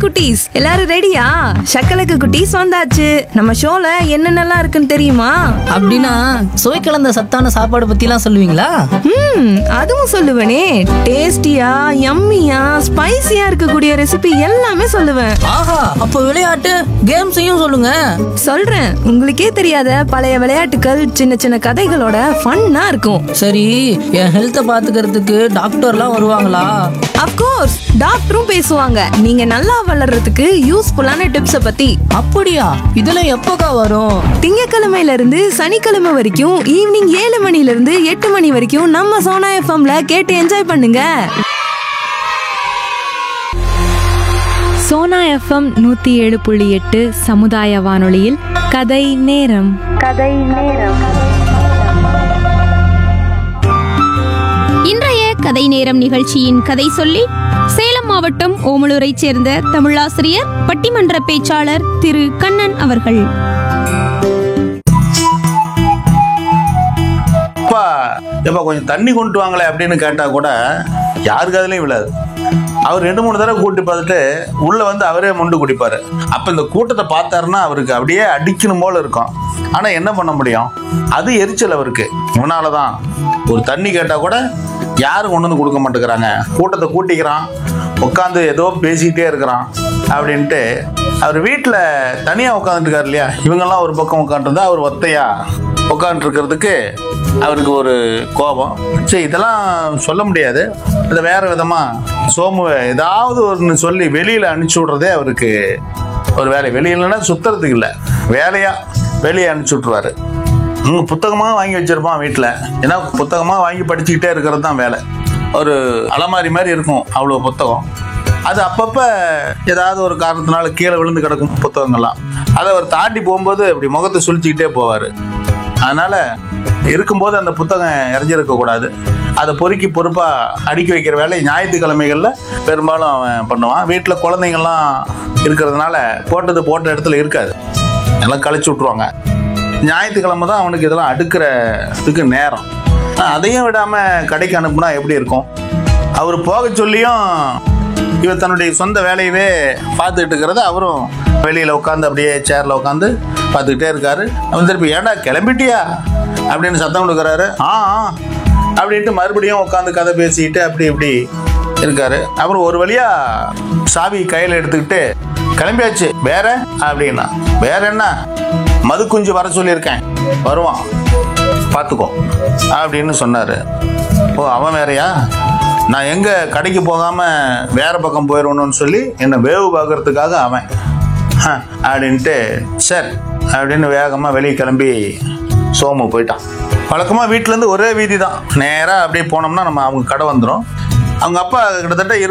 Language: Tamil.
குட்டீஸ் எல்லாரும் ரெடியா சக்கலக்கு குட்டீஸ் வந்தாச்சு நம்ம ஷோல என்னென்னலாம் இருக்குன்னு தெரியுமா அப்படின்னா சுவை கலந்த சத்தான சாப்பாடு பத்திலாம் சொல்லுவீங்களா ம் அதுவும் சொல்லுவேனே டேஸ்டியா யம்மியா ஸ்பைசியா இருக்கக்கூடிய ரெசிபி எல்லாமே சொல்லுவேன் ஆஹா அப்ப விளையாட்டு கேம்ஸையும் சொல்லுங்க சொல்றேன் உங்களுக்கே தெரியாத பழைய விளையாட்டுகள் சின்ன சின்ன கதைகளோட ஃபன்னா இருக்கும் சரி என் ஹெல்த்தை பாத்துக்கிறதுக்கு டாக்டர்லாம் வருவாங்களா அப்கோர்ஸ் டாக்டரும் பேசுவாங்க நீங்க நல்லா வளர்றதுக்கு யூஸ்ஃபுல்லான டிப்ஸ பத்தி அப்படியா இதெல்லாம் எப்போக்கா வரும் திங்கக்கிழமையில இருந்து சனிக்கிழமை வரைக்கும் ஈவினிங் ஏழு மணில இருந்து எட்டு மணி வரைக்கும் நம்ம சோனா எஃப்எம்ல கேட்டு என்ஜாய் பண்ணுங்க சோனா எஃப்எம் நூத்தி ஏழு புள்ளி எட்டு சமுதாய வானொலியில் கதை நேரம் இன்றைய கதை நேரம் நிகழ்ச்சியின் கதை சொல்லி சேலம் மாவட்டம் ஓமலூரைச் சேர்ந்த தமிழாசிரியர் பட்டிமன்ற பேச்சாளர் திரு கண்ணன் அவர்கள் அப்பா எப்பா கொஞ்சம் தண்ணி கொண்டு வாங்களே அப்படின்னு கேட்டா கூட யாருக்கு அதுலயும் விழாது அவர் ரெண்டு மூணு தடவை கூட்டி பார்த்துட்டு உள்ள வந்து அவரே மொண்டு குடிப்பாரு அப்ப இந்த கூட்டத்தை பார்த்தாருன்னா அவருக்கு அப்படியே அடிக்கணும் போல இருக்கும் ஆனா என்ன பண்ண முடியும் அது எரிச்சல் அவருக்கு இவனாலதான் ஒரு தண்ணி கேட்டா கூட யாரும் கொண்டு வந்து கொடுக்க மாட்டேங்கிறாங்க கூட்டத்தை கூட்டிக்கிறான் உட்காந்து ஏதோ பேசிக்கிட்டே இருக்கிறான் அப்படின்ட்டு அவர் வீட்டில் தனியாக உட்காந்துருக்காரு இல்லையா இவங்கெல்லாம் ஒரு பக்கம் உட்காந்துருந்தா அவர் ஒத்தையா உட்காந்துருக்கிறதுக்கு அவருக்கு ஒரு கோபம் சரி இதெல்லாம் சொல்ல முடியாது அதை வேற விதமாக சோமுவை ஏதாவது ஒன்று சொல்லி வெளியில் அனுப்பிச்சி விட்றதே அவருக்கு ஒரு வேலை வெளியிலன்னா சுத்துறதுக்கு இல்லை வேலையா வெளியே அனுப்பிச்சி விட்ருவாரு ம் புத்தகமாக வாங்கி வச்சிருப்பான் வீட்டில் ஏன்னா புத்தகமாக வாங்கி படிச்சுக்கிட்டே இருக்கிறது தான் வேலை ஒரு அலமாரி மாதிரி இருக்கும் அவ்வளோ புத்தகம் அது அப்பப்போ ஏதாவது ஒரு காரணத்தினால கீழே விழுந்து கிடக்கும் புத்தகங்கள்லாம் அதை அவர் தாண்டி போகும்போது அப்படி முகத்தை சுழிச்சிக்கிட்டே போவார் அதனால இருக்கும்போது அந்த புத்தகம் இறஞ்சிருக்க கூடாது அதை பொறுக்கி பொறுப்பாக அடுக்கி வைக்கிற வேலை ஞாயிற்றுக்கிழமைகளில் பெரும்பாலும் அவன் பண்ணுவான் வீட்டில் குழந்தைங்கள்லாம் இருக்கிறதுனால போட்டது போட்ட இடத்துல இருக்காது எல்லாம் கழிச்சு விட்ருவாங்க ஞாயிற்றுக்கிழமை தான் அவனுக்கு இதெல்லாம் அடுக்கிறதுக்கு நேரம் ஆனா, அதையும் விடாமல் கடைக்கு அனுப்புனா எப்படி இருக்கும் அவர் போக சொல்லியும் இவர் தன்னுடைய சொந்த வேலையவே பார்த்துக்கிட்டு இருக்கிறத அவரும் வெளியில் உட்காந்து அப்படியே சேரில் உட்காந்து பார்த்துக்கிட்டே இருக்காரு அவன் திருப்பி ஏன்டா கிளம்பிட்டியா அப்படின்னு சத்தம் கொடுக்குறாரு ஆ ஆ அப்படின்ட்டு மறுபடியும் உட்காந்து கதை பேசிக்கிட்டு அப்படி இப்படி இருக்காரு அப்புறம் ஒரு வழியா சாவி கையில் எடுத்துக்கிட்டு கிளம்பியாச்சு வேற அப்படின்னா வேற என்ன மது குஞ்சு வர சொல்லியிருக்கேன் வருவான் பார்த்துக்கோ அப்படின்னு சொன்னார் ஓ அவன் வேறயா நான் எங்கே கடைக்கு போகாமல் வேற பக்கம் போயிடணும்னு சொல்லி என்னை வேவு பார்க்கறதுக்காக அவன் ஹ, அப்படின்ட்டு சரி அப்படின்னு வேகமாக வெளியே கிளம்பி சோமு போயிட்டான் வழக்கமாக வீட்டிலேருந்து ஒரே வீதி தான் நேராக அப்படியே போனோம்னா நம்ம அவங்க கடை வந்துடும் அவங்க அப்பா கிட்டத்தட்ட இரு